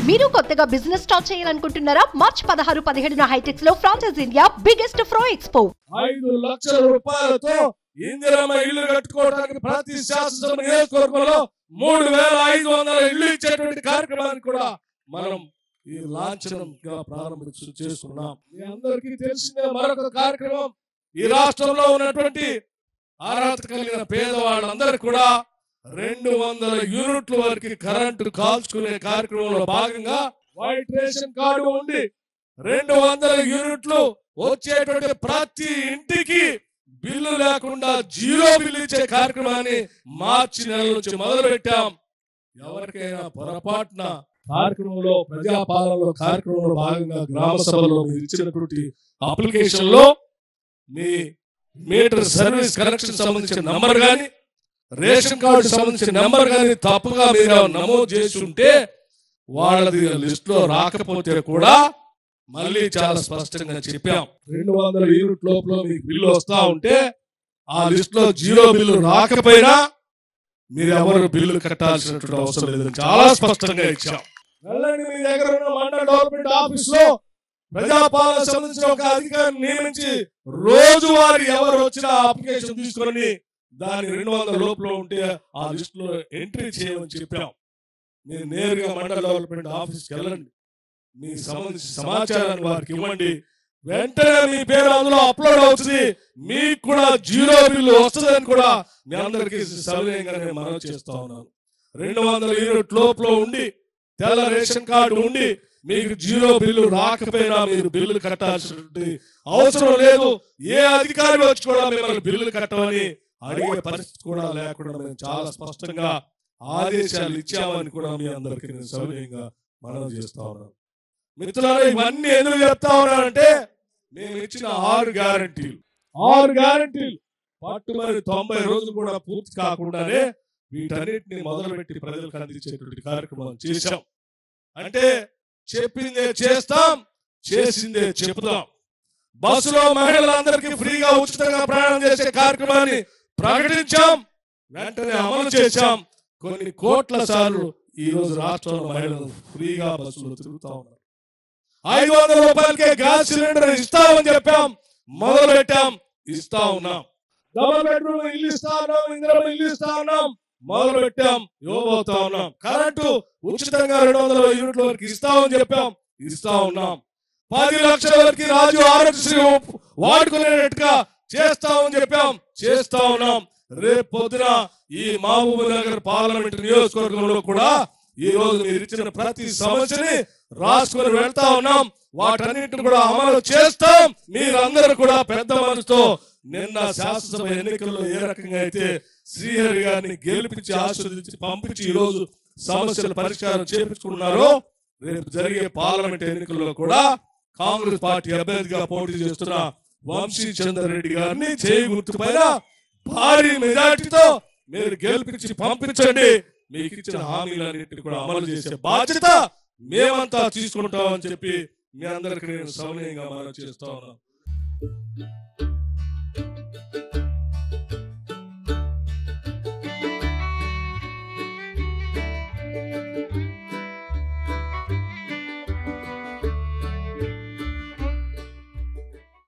మీరు కొత్తగా business start చేయాలనుకుంటున్నారా మార్చ్ పదహారు పదిహేడున హైటెక్స్ లో ఫ్రాన్సెస్ ఇండియా బిగ్గెస్ట్ ఫ్రో ఎక్స్పో ఐదు లక్షల రూపాయలతో ఇందిరమ్మ ఇల్లు కట్టుకోవడానికి ప్రతి శాసనసభ నియోజకవర్గంలో మూడు వేల ఐదు వందల ఇల్లు ఇచ్చేటువంటి కార్యక్రమాన్ని కూడా మనం ఈ లాంఛనంగా ప్రారంభించు చేసుకున్నాం మీ అందరికీ తెలిసిన మరొక కార్యక్రమం ఈ రాష్ట్రంలో ఉన్నటువంటి అర్హత కలిగిన పేదవాళ్ళందరూ కూడా రెండు వందల యూనిట్ల వరకు కరెంటు కాల్చుకునే కార్యక్రమంలో భాగంగా వైట్ రేషన్ కార్డు ఉండి రెండు వందల యూనిట్లు వచ్చేటువంటి ప్రతి ఇంటికి బిల్లు లేకుండా జీరో బిల్లు ఇచ్చే కార్యక్రమాన్ని మార్చి నెల నుంచి మొదలు పెట్టాం ఎవరికైనా పొరపాటున కార్యక్రమంలో ప్రజాపాలనలో కార్యక్రమంలో భాగంగా గ్రామ సభలో మీరు ఇచ్చినటువంటి అప్లికేషన్ లో మీ మీటర్ సర్వీస్ కనెక్షన్ సంబంధించిన నంబర్ గాని రేషన్ కార్డు సంబంధించిన నెంబర్ కానీ తప్పుగా మీరు నమోదు చేసి ఉంటే వాళ్ళది లిస్ట్ లో రాకపోతే కూడా మళ్ళీ చాలా స్పష్టంగా చెప్పాం రెండు వందల యూనిట్ లోపల మీకు బిల్లు వస్తా ఉంటే ఆ లిస్ట్ లో జీరో బిల్లు రాకపోయినా మీరు ఎవరు బిల్లు కట్టాల్సినటువంటి అవసరం లేదు చాలా స్పష్టంగా ఇచ్చాం వెళ్ళండి మీ దగ్గర ఉన్న మండల డెవలప్మెంట్ ఆఫీస్ లో ప్రజాపాలన సంబంధించిన ఒక అధికారిని నియమించి రోజువారీ ఎవరు వచ్చినా అప్లికేషన్ తీసుకొని దాని రెండు వందల లోపల ఉంటే ఆ లిస్ట్ లో ఎంట్రీ చేయమని చెప్పాం మీరు నేరుగా మండల డెవలప్మెంట్ ఆఫీస్కి వెళ్ళండి మీ సంబంధించిన సమాచారాన్ని వారికి ఇవ్వండి వెంటనే మీ పేరు అందులో అప్లోడ్ అవుతుంది మీకు కూడా జీరో బిల్లు వస్తుందని కూడా మీ అందరికీ సవినయంగా నేను మనవి చేస్తా ఉన్నాను రెండు వందల యూనిట్ లోపల ఉండి తెల్ల రేషన్ కార్డు ఉండి మీకు జీరో బిల్లు రాకపోయినా మీరు బిల్లులు కట్టాల్సినటువంటి అవసరం లేదు ఏ అధికారి వచ్చి కూడా మిమ్మల్ని బిల్లులు కట్టమని అడిగే పరిస్థితి కూడా లేకుండా మేము చాలా స్పష్టంగా ఆదేశాలు ఇచ్చామని కూడా మీ అందరికీ నేను సవినయంగా మనం చేస్తా ఉన్నాను మిత్రులారా ఇవన్నీ ఎందుకు చెప్తా ఉన్నానంటే మేము ఇచ్చిన ఆరు గ్యారంటీలు ఆరు గ్యారంటీలు పట్టుమని తొంభై రోజులు కూడా పూర్తి కాకుండానే వీటన్నిటిని మొదలుపెట్టి ప్రజలకు అందించేటువంటి కార్యక్రమం చేశాం అంటే చెప్పిందే చేస్తాం చేసిందే చెప్తాం బస్సులో మహిళలందరికీ ఫ్రీగా ఉచితంగా ప్రయాణం చేసే కార్యక్రమాన్ని ప్రకటించాం వెంటనే అమలు చేశాం కొన్ని కోట్ల సార్లు ఈ రోజు రాష్ట్రంలో మహిళలు ఫ్రీగా బస్సులో తిరుగుతా ఉన్నారు ఐదు వందల రూపాయలకే గ్యాస్ సిలిండర్ ఇస్తామని చెప్పాం మొదలు పెట్టాం ఇస్తా ఉన్నాం డబుల్ బెడ్రూమ్ ఇల్లు ఇస్తా ఉన్నాం ఇందిరా ఇల్లు ఇస్తా ఉన్నాం మొదలు పెట్టాం ఇవ్వబోతా ఉన్నాం కరెంటు ఉచితంగా రెండు వందల యూనిట్ల వరకు ఇస్తామని చెప్పాం ఇస్తా ఉన్నాం పది లక్షల వరకు రాజు ఆరోగ్యశ్రీ వాడుకునేటట్టుగా చేస్తామని చెప్పాం చేస్తా ఉన్నాం రేపు పొద్దున ఈ మహబూబ్ నగర్ పార్లమెంట్ నియోజకవర్గంలో కూడా ఈ రోజు మీరు ఇచ్చిన ప్రతి సమస్యని రాసుకొని వెళ్తా ఉన్నాం వాటన్నిటిని కూడా అమలు చేస్తాం మీరందరూ కూడా పెద్ద మనసుతో నిన్న శాసనసభ ఎన్నికల్లో ఏ రకంగా అయితే శ్రీహరి గారిని గెలిపించి ఆస్వాదించి పంపించి ఈ రోజు సమస్యల పరిష్కారం చేపించుకున్నారో రేపు జరిగే పార్లమెంట్ ఎన్నికల్లో కూడా కాంగ్రెస్ పార్టీ అభ్యర్థిగా పోటీ చేస్తున్న వంశీ చంద్ర రెడ్డి గారిని చేయి గుర్తు పైన భారీ మెజార్టీతో మీరు గెలిపించి పంపించండి మీకు ఇచ్చిన హామీలన్నింటినీ కూడా అమలు చేసే బాధ్యత మేమంతా తీసుకుంటామని చెప్పి మీ అందరికి నేను సౌనీయంగా మనం చేస్తా ఉన్నాం